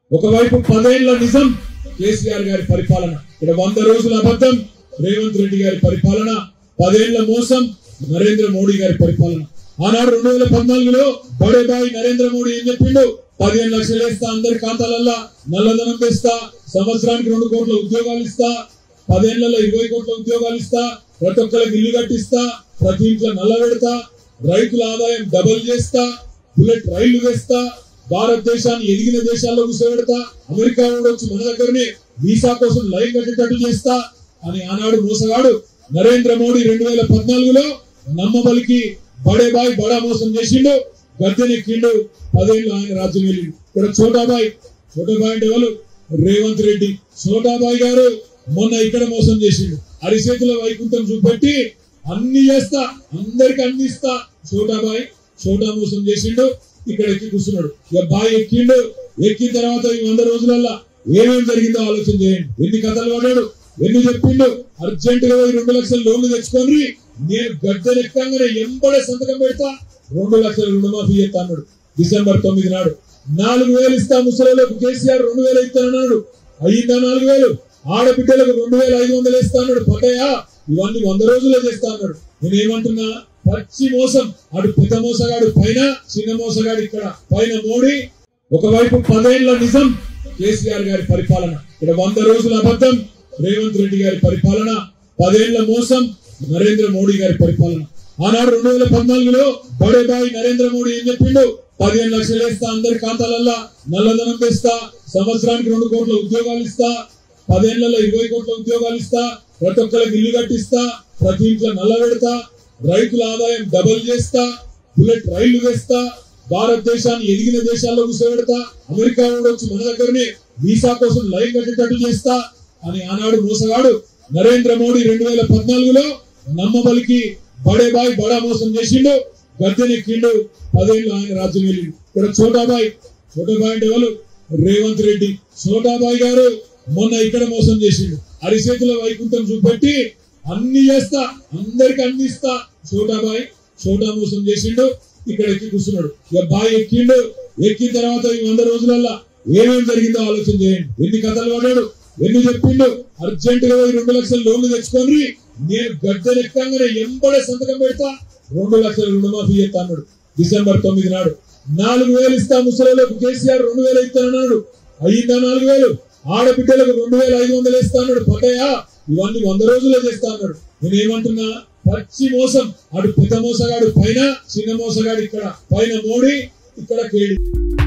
ఒకవైపు పదేళ్ల నిజం కేసీఆర్ గారి పరిపాలన ఇక్కడ వంద రోజుల అబద్ధం రేవంత్ రెడ్డి గారి పరిపాలన పదేళ్ల మోసం నరేంద్ర మోడీ గారి పరిపాలన ఆనాడు రెండు వేల పద్నాలుగులో బడేబాయి నరేంద్ర మోడీ ఏం చెప్పిండు పదిహేను లక్షలు వేస్తా అందరి ఖాతాలల్లా నల్లధనం తెస్తా సంవత్సరానికి రెండు కోట్ల ఉద్యోగాలు ఇస్తా పదేళ్లలో ఇరవై కోట్ల ఉద్యోగాలు ఇస్తా ప్రతి ఒక్కరికి ఇల్లు కట్టిస్తా ప్రతి ఇంట్లో నల్ల పెడతా రైతుల ఆదాయం డబల్ చేస్తా బుల్లెట్ రైళ్లు వేస్తా భారతదేశాన్ని ఎదిగిన దేశాల్లో కూర్చోబెడతా అమెరికా వాడు వచ్చి మన దగ్గరనే వీసా కోసం లైన్ కట్టేటట్టు చేస్తా అని ఆనాడు మోసగాడు నరేంద్ర మోడీ రెండు వేల పద్నాలుగులో నమ్మబలికి బడే బాయ్ బడా మోసం చేసిండు గద్దెనెక్కిండు పదేళ్ళు ఆయన రాజ్యం వెళ్ళిండు ఇక్కడ చోటాబాయ్ చోటాబాయ్ అంటే ఎవరు రేవంత్ రెడ్డి చోటాబాయ్ గారు మొన్న ఇక్కడ మోసం చేసిండు అరిచేతుల వైకుంఠం చూపెట్టి అన్ని చేస్తా అందరికి అన్ని ఇస్తా చోటాబాయ్ చోటా మోసం చేసిండు ఇక్కడ ఎక్కి కూర్చున్నాడు ఇక బాయ్ ఎక్కిండు ఎక్కిన తర్వాత ఈ వంద రోజులల్లా ఏమేం జరిగిందో ఆలోచన చేయండి ఎన్ని కథలు పడ్డాడు ఎన్ని చెప్పిండు అర్జెంట్ గా పోయి రెండు లక్షల లోన్లు తెచ్చుకొని నేను గద్దెనెక్కంగానే ఎంబడే సంతకం పెడతా రెండు లక్షల రుణమాఫీ చేస్తా అన్నాడు డిసెంబర్ తొమ్మిది నాడు నాలుగు వేలు ఇస్తా ముసలిలోకి కేసీఆర్ రెండు వేలు ఇస్తానన్నాడు అయ్యిందా నాలుగు వేలు ఆడబిడ్డలకు రెండు వేల ఐదు వందలు ఇస్తా అన్నాడు పడ్డాయా ఇవన్నీ వంద రోజుల్లో చేస్తా అన్నాడు నేనేమంటున్నా పచ్చి మోసం అటు పెద్ద మోసగాడు పైన చిన్న మోసగాడు ఇక్కడ పైన మోడీ ఒకవైపు పదేళ్ల నిజం కేసీఆర్ గారి పరిపాలన ఇక్కడ వంద రోజుల అబద్ధం రేవంత్ రెడ్డి గారి పరిపాలన పదేళ్ల మోసం నరేంద్ర మోడీ గారి పరిపాలన ఆనాడు రెండు వేల పద్నాలుగులో బడేబాయి నరేంద్ర మోడీ ఏం చెప్పిండు పదిహేను లక్షలు వేస్తా అందరి ఖాతాలల్లా నల్లధనం తెస్తా సంవత్సరానికి రెండు కోట్ల ఉద్యోగాలు ఇస్తా పదేళ్లలో ఇరవై కోట్ల ఉద్యోగాలు ఇస్తా ప్రతి ఒక్కరికి ఇల్లు కట్టిస్తా ప్రతి ఇంట్లో నల్ల పెడతా రైతుల ఆదాయం డబల్ చేస్తా బుల్లెట్ రైళ్లు వేస్తా భారతదేశాన్ని ఎదిగిన దేశాల్లో కూర్చోబెడతా అమెరికా వాడు వచ్చి మన దగ్గరనే వీసా కోసం లైన్ కట్టేటట్టు చేస్తా అని ఆనాడు మోసగాడు నరేంద్ర మోడీ రెండు వేల పద్నాలుగులో నమ్మబలికి బడే బాయ్ బడా మోసం చేసిండు గద్దెనెక్కిండు పదేళ్ళు ఆయన రాజ్యం వెళ్ళిండు ఇక్కడ చోటాబాయ్ చోటాబాయ్ అంటే ఎవరు రేవంత్ రెడ్డి చోటాబాయ్ గారు మొన్న ఇక్కడ మోసం చేసిండు అరిచేతుల వైకుంఠం చూపెట్టి అన్ని చేస్తా అందరికి అన్ని ఇస్తా చోటాబాయ్ చోటా మోసం చేసిండు ఇక్కడ ఎక్కి కూర్చున్నాడు ఇక బాయ్ ఎక్కిండు ఎక్కిన తర్వాత ఈ వంద రోజులల్లా ఏమేం జరిగిందో ఆలోచన చేయండి ఎన్ని కథలు పడ్డాడు ఎన్ని చెప్పిండు అర్జెంట్ గా పోయి రెండు లక్షల లోన్లు తెచ్చుకొని నేను గద్దెనెక్కంగానే ఎంబడే సంతకం పెడతా రెండు లక్షల రుణమాఫీ చేస్తా అన్నాడు డిసెంబర్ తొమ్మిది నాడు నాలుగు వేలు ఇస్తా ముసలిలోకి కేసీఆర్ రెండు వేలు ఇస్తానన్నాడు అయ్యిందా నాలుగు వేలు ఆడబిడ్డలకు రెండు వేల ఐదు వందలు ఇస్తా అన్నాడు పడ్డాయా ఇవన్నీ వంద రోజుల్లో చేస్తా అన్నాడు నేనేమంటున్నా పచ్చి మోసం అటు పెద్ద మోసగాడు పైన చిన్న మోసగాడు ఇక్కడ పైన మోడీ ఇక్కడ కేడి